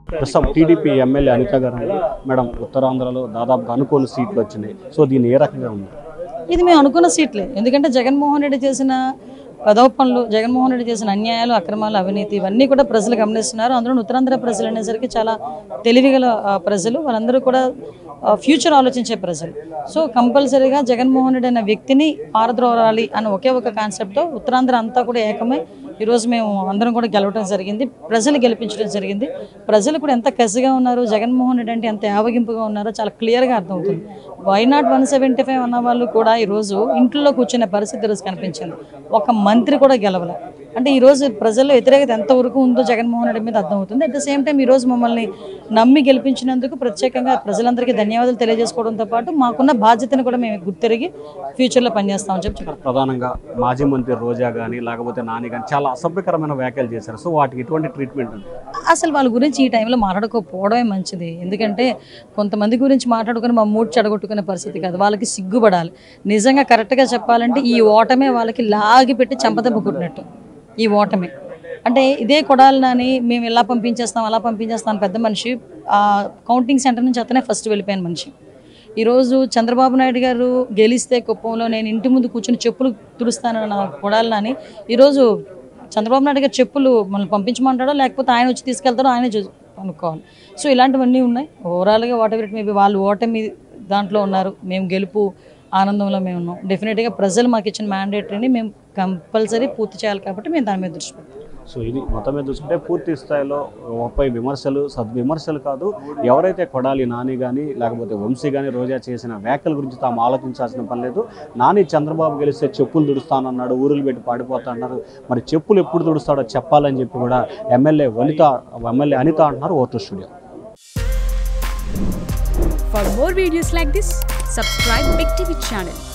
ప్రస్తుతం TDP MLA Anitha గారు ఉన్నారు. మేడం ఉత్తరాంధ్రలో దాదాపుగా అనుకోని సీట్లు వచ్చినాయి సో దీని ఏ రకంగా ఉంది ఇది మేము అనుకున్న సీట్లే ఎందుకంటే జగన్మోహన్ రెడ్డి చేసిన పదవ పనులు జగన్మోహన్ రెడ్డి చేసిన అన్యాయాలు అక్రమాలు అవినీతి ఇవన్నీ కూడా ప్రజలు గమనిస్తున్నారు అందులో ఉత్తరాంధ్ర ప్రజలు అనేసరికి చాలా తెలివిగల ఆ, ప్రజలు వాళ్ళందరూ కూడా ఫ్యూచర్ ఆలోచించే ప్రజలు సో కంపల్సరీగా జగన్మోహన్ రెడ్డి అనే వ్యక్తిని పారద్రోరాలి అనే ఒకే ఒక కాన్సెప్ట్తో ఉత్తరాంధ్ర అంతా కూడా ఏకమై ఈరోజు మేము అందరం కూడా గెలవడం జరిగింది ప్రజలు గెలిపించడం జరిగింది ప్రజలు కూడా ఎంత కసిగా ఉన్నారు జగన్మోహన్ రెడ్డి అంటే ఎంత యావగింపుగా ఉన్నారో చాలా క్లియర్గా అర్థమవుతుంది why not one seventy five అన్న వాళ్ళు కూడా ఈరోజు ఇంట్లో కూర్చునే పరిస్థితి ఈరోజు కనిపించింది ఒక మంత్రి కూడా గెలవలే అంటే ఈరోజు ప్రజల్లో వ్యతిరేకత ఎంతవరకు ఉందో జగన్మోహన్ రెడ్డి మీద అర్థమవుతుంది అట్ ద సేమ్ టైం ఈరోజు మమ్మల్ని నమ్మి గెలిపించినందుకు ప్రత్యేకంగా ప్రజలందరికీ ధన్యవాదాలు తెలియజేసుకోవడంతో పాటు మాకున్న బాధ్యతను కూడా మేము గుర్తిరిగి ఫ్యూచర్లో పనిచేస్తామని చెప్పి చెప్పారు ప్రధానంగా మాజీ మంత్రి రోజా కానీ లేకపోతే నాని కానీ చాలా అసభ్యకరమైన వ్యాఖ్యలు చేశారు సో వాటికి ఎటువంటి ట్రీట్మెంట్ ఉంది అసలు వాళ్ళ గురించి ఈ టైంలో మాట్లాడుకోకపోవడమే మంచిది ఎందుకంటే కొంతమంది గురించి మాట్లాడుకుని మా మూడ్ చెడగొట్టుకునే పరిస్థితి కాదు వాళ్ళకి సిగ్గుపడాలి నిజంగా కరెక్ట్గా చెప్పాలంటే ఈ ఓటమే వాళ్ళకి లాగి పెట్టి చంపదెబ్బ కొట్టినట్టు ఈ ఓటమి అంటే ఇదే కొడాలని మేము ఇలా పంపించేస్తాం అలా పంపించేస్తాం అని పెద్ద మనిషి ఆ కౌంటింగ్ సెంటర్ నుంచి అతనే ఫస్ట్ వెళ్ళిపోయిన మనిషి ఈరోజు చంద్రబాబు నాయుడు గారు గెలిస్తే కుప్పంలో నేను ఇంటి ముందు కూర్చొని చెప్పులు తుడుస్తానన్న కొడాలని ఈరోజు చంద్రబాబు నాయుడు గారు చెప్పులు మనల్ని పంపించమంటాడో లేకపోతే ఆయన వచ్చి తీసుకెళ్తాడో ఆయనే చూ అనుకోవాలి సో ఇలాంటివన్నీ ఉన్నాయి ఓవరాల్గా వాట్ ఎవర్ ఇట్ మేబీ వాళ్ళు ఓటమి దాంట్లో ఉన్నారు మేము గెలుపు ఆనందంలో మేము ఉన్నాం డెఫినెట్గా ప్రజలు మాకు ఇచ్చిన మ్యాండేటరీని మేము కంపల్సరీ పూర్తి చేయాలి కాబట్టి మేము దాని మీద దృష్టి పెడతాం సో ఇది మొత్తం మీద చూసుకుంటే పూర్తి స్థాయిలో ముప్పై విమర్శలు సద్విమర్శలు కాదు ఎవరైతే కొడాలి నాని కానీ లేకపోతే వంశీ కానీ రోజా చేసిన వ్యాఖ్యల గురించి తాము ఆలోచించాల్సిన పని లేదు నాని చంద్రబాబు గెలిస్తే చెప్పులు తుడుస్తానన్నాడు ఊరులు పెట్టి పాడిపోతా అన్నారు మరి చెప్పులు ఎప్పుడు తుడుస్తాడో చెప్పాలని చెప్పి కూడా ఎమ్మెల్యే వనిత ఎమ్మెల్యే అనిత అంటున్నారు vote studio For more videos like this, subscribe Big TV channel